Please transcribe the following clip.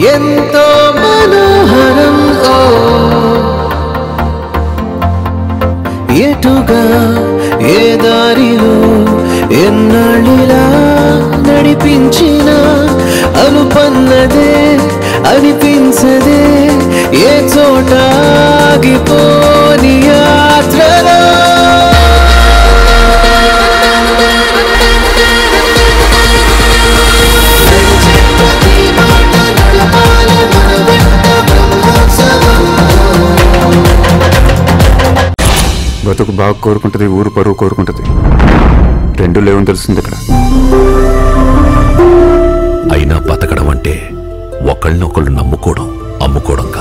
ఎంతో మనోహరం ఓ ఎటుగా ఏ దారిలో ఎన్నాళ్ళిలా నడిపించిన అనుపన్నదే అనిపించదే ఏ చోట ఆగిపోని యాత్రలో బతుకు బాగా కోరుకుంటుంది ఊరు పరువు కోరుకుంటుంది రెండు లేవని తెలుస్తుంది ఇక్కడ అయినా బతకడం అంటే ఒకళ్ళనొకళ్ళు నమ్ముకోవడం అమ్ముకోవడం